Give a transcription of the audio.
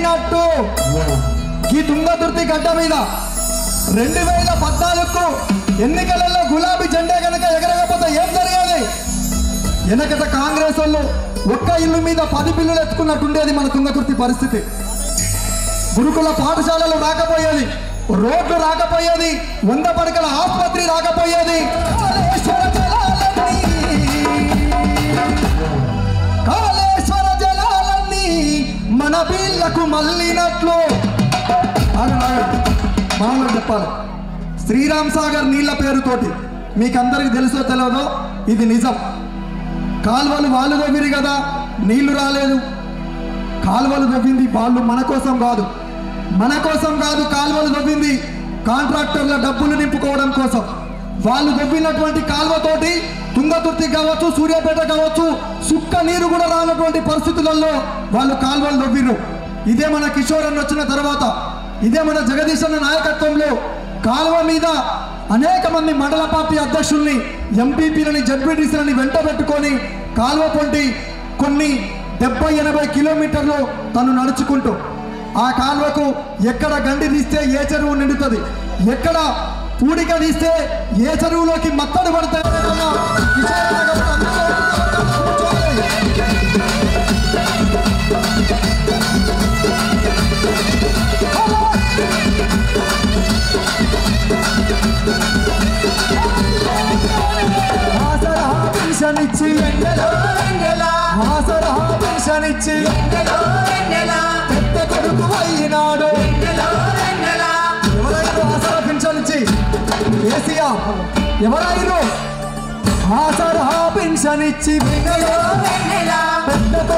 మల్లినట్టు ఈ తుంగతుర్తి గడ్డ మీద రెండు వేల పద్నాలుగు ఎన్నికలలో గులాబీ జెండా కనుక ఎగరకపోతే ఏం జరిగేది వెనకట కాంగ్రెస్ వాళ్ళు ఒక్క ఇల్లు మీద పది బిల్లులు ఎత్తుకున్నట్టుండేది మన తుంగతుర్తి పరిస్థితి గురుకుల పాఠశాలలు రాకపోయేది రోడ్లు రాకపోయేది వంద పడకల ఆసుపత్రి రాకపోయేది కాళేశ్వర జలాలన్నీ కాళేశ్వర జలాలన్నీ మన వీళ్లకు మళ్ళినట్లు ఆగండి, ఆగండి. మామూలుగా చెప్పాలి శ్రీరామ్ సాగర్ నీళ్ల పేరుతోటి మీకు అందరికి తెలుసో తెలియదో ఇది నిజం కాలువలు వాళ్ళు తవ్విరు కదా నీళ్లు రాలేదు కాలువలు తవ్వింది వాళ్ళు మన కోసం కాదు మన కోసం కాదు కాలువలు తవ్వింది కాంట్రాక్టర్ల డబ్బులు నింపుకోవడం కోసం వాళ్ళు తవ్వినటువంటి కాలువతోటి తుంగతుర్తి కావచ్చు సూర్యాపేట కావచ్చు సుక్క నీరు కూడా రానటువంటి పరిస్థితులలో వాళ్ళు కాలువలు తవ్విర్రు ఇదే మన కిషోర్ అన్న వచ్చిన తర్వాత ఇదే మన జగదీశ్ అన్న నాయకత్వంలో కాలువ మీద అనేక మంది మండల పార్టీ అధ్యక్షుల్ని ఎంపీపీలని జడ్పీటీసీలని వెంట పెట్టుకొని కాలువ పొంటి కొన్ని డెబ్బై ఎనభై కిలోమీటర్లు తను నడుచుకుంటూ ఆ కాలువకు ఎక్కడ గండి తీస్తే ఏ చెరువు నిండుతుంది ఎక్కడ పూడిక తీస్తే ఏ చెరువులోకి మత్తడి పడతాయి ఆసరా పెన్షన్ ఇచ్చి ఆసరా పెన్షన్ ఇచ్చి పెద్ద కొడుకు అయినాడు ఎవరైనా ఆసరా పెన్షన్ ఇచ్చి కేసీఆర్ ఎవరైనా ఆసరా పెన్షన్ ఇచ్చి పెద్ద